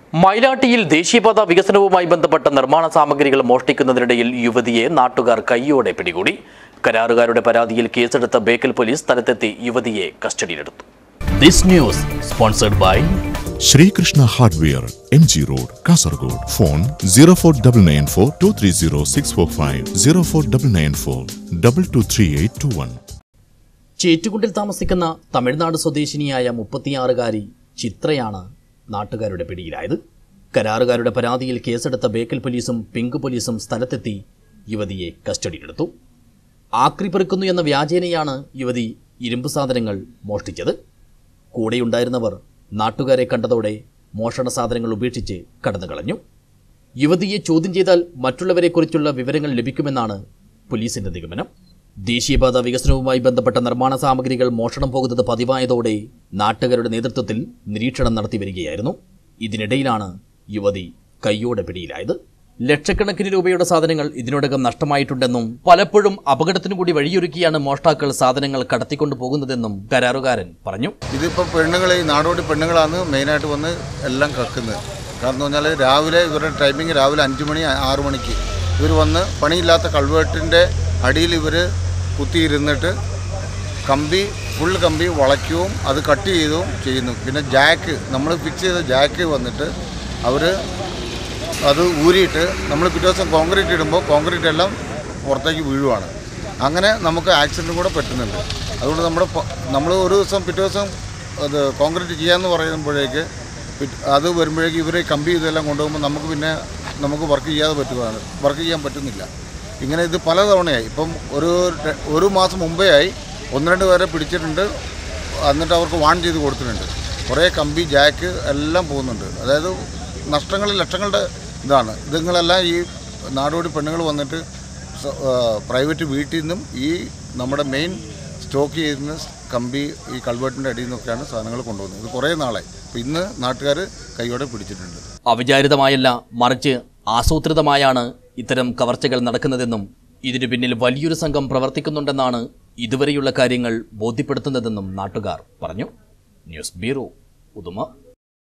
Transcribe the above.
മൈലാട്ടിയിൽ ദേശീയപാത വികസനവുമായി ബന്ധപ്പെട്ട നിർമ്മാണ സാമഗ്രികൾ മോഷ്ടിക്കുന്നതിനിടയിൽ യുവതിയെ നാട്ടുകാർ കൈയോടെ പിടികൂടി കരാറുകാരുടെ പരാതിയിൽ കേസെടുത്ത ബേക്കൽ പോലീസ് സ്ഥലത്തെത്തി യുവതിയെ കസ്റ്റഡിയിലെടുത്തു this news sponsored by Sreekrishna hardware M G road Kasaragod phone zero four double nine four two three zero six four five zero four double nine four double two three eight two one ചേറ്റുകുണ്ടിൽ താമസിക്കുന്ന തമിഴ്നാട് സ്വദേശിനിയായ മുപ്പത്തിയാറുകാരി ചിത്രയാണ് നാട്ടുകാരുടെ പിടിയിലായത് കരാറുകാരുടെ പരാതിയിൽ കേസെടുത്ത ബേക്കൽ പോലീസും pink പോലീസും സ്ഥലത്തെത്തി യുവതിയെ കസ്റ്റഡിയിലെടുത്തു ആക്രി പെറുക്കുന്നു എന്ന വ്യാജേനയാണ് യുവതി ഇരുമ്പ് സാധനങ്ങൾ മോഷ്ടിച്ചത് കൂടെയുണ്ടായിരുന്നവർ നാട്ടുകാരെ കണ്ടതോടെ മോഷണ സാധനങ്ങൾ ഉപേക്ഷിച്ച് കടന്നുകളഞ്ഞു യുവതിയെ ചോദ്യം ചെയ്താൽ മറ്റുള്ളവരെക്കുറിച്ചുള്ള വിവരങ്ങൾ ലഭിക്കുമെന്നാണ് പോലീസിന്റെ നിഗമനം ദേശീയപാത വികസനവുമായി ബന്ധപ്പെട്ട നിർമ്മാണ സാമഗ്രികൾ മോഷണം പോകുന്നത് പതിവായതോടെ നാട്ടുകാരുടെ നേതൃത്വത്തിൽ നിരീക്ഷണം നടത്തി വരികയായിരുന്നു ഇതിനിടയിലാണ് യുവതി കയ്യോടെ പിടിയിലായത് ലക്ഷക്കണക്കിന് രൂപയുടെ സാധനങ്ങൾ ഇതിനോടകം നഷ്ടമായിട്ടുണ്ടെന്നും പലപ്പോഴും അപകടത്തിനു കൂടി വഴിയൊരുക്കിയാണ് മോഷ്ടാക്കൾ സാധനങ്ങൾ കടത്തിക്കൊണ്ടു പോകുന്നതെന്നും കരാറുകാരൻ പറഞ്ഞു ഇതിപ്പോൾ പെണ്ണുങ്ങൾ ഈ നാടോടി പെണ്ണുങ്ങളാണ് മെയിനായിട്ട് വന്ന് എല്ലാം കക്കുന്നത് കാരണം എന്ന് പറഞ്ഞാൽ രാവിലെ ഇവരുടെ ടൈമിങ് രാവിലെ അഞ്ച് മണി ആറ് മണിക്ക് ഇവർ വന്ന് പണിയില്ലാത്ത കൾവേട്ടിൻ്റെ അടിയിൽ ഇവർ കുത്തിയിരുന്നിട്ട് കമ്പി ഫുൾ കമ്പി വളയ്ക്കുകയും അത് കട്ട് ചെയ്തും ചെയ്യുന്നു പിന്നെ ജാക്ക് നമ്മൾ ഫിക്സ് ചെയ്ത ജാക്ക് വന്നിട്ട് അവർ അത് ഊരിയിട്ട് നമ്മൾ പിറ്റേ ദിവസം കോൺക്രീറ്റ് ഇടുമ്പോൾ കോൺക്രീറ്റ് എല്ലാം പുറത്തേക്ക് വീഴുവാണ് അങ്ങനെ നമുക്ക് ആക്സിഡൻറ്റും കൂടെ പറ്റുന്നുണ്ട് അതുകൊണ്ട് നമ്മുടെ നമ്മൾ ഒരു ദിവസം പിറ്റേ ദിവസം അത് കോൺക്രീറ്റ് ചെയ്യാമെന്ന് പറയുമ്പോഴേക്ക് പിറ്റ്- അത് വരുമ്പോഴേക്ക് ഇവർ കമ്പി ഇതെല്ലാം കൊണ്ടുപോകുമ്പോൾ നമുക്ക് പിന്നെ നമുക്ക് വർക്ക് ചെയ്യാതെ പറ്റുകയാണ് വർക്ക് ചെയ്യാൻ പറ്റുന്നില്ല ഇങ്ങനെ ഇത് പല തവണയായി ഇപ്പം ഒരു ര- ഒരു മാസം മുമ്പേ ആയി ഒന്ന് രണ്ട് പേരെ പിടിച്ചിട്ടുണ്ട് എന്നിട്ട് അവർക്ക് വാൺ ചെയ്ത് കൊടുത്തിട്ടുണ്ട് കുറേ കമ്പി ജാക്ക് എല്ലാം പോകുന്നുണ്ട് അതായത് നഷ്ടങ്ങൾ ലക്ഷങ്ങളുടെ ഇതാണ് ഇതുങ്ങളെല്ലാം ഈ നാടോടി പെണ്ണുങ്ങൾ വന്നിട്ട് സ- ആ, പ്രൈവറ്റ് വീട്ടിൽ നിന്നും ഈ നമ്മുടെ മെയിൻ സ്റ്റോക്ക് ചെയ്യുന്ന കമ്പി ഈ കൾവേട്ടിൻ്റെ അടിയിൽ നിന്നൊക്കെയാണ് സാധനങ്ങൾ കൊണ്ടുപോകുന്നത് ഇത് കുറേ നാളായി അപ്പോൾ ഇന്ന് നാട്ടുകാർ കൈയോടെ പിടിച്ചിട്ടുണ്ട് അവിചാരിതമായല്ല മറിച്ച് ആസൂത്രിതമായാണ് ഇത്തരം കവർച്ചകൾ നടക്കുന്നതെന്നും ഇതിനു പിന്നിൽ വലിയൊരു സംഘം പ്രവർത്തിക്കുന്നുണ്ടെന്നാണ് ഇതുവരെയുള്ള കാര്യങ്ങൾ ബോധ്യപ്പെടുത്തുന്നതെന്നും നാട്ടുകാർ പറഞ്ഞു ന്യൂസ് ബ്യൂറോ ഉദുമ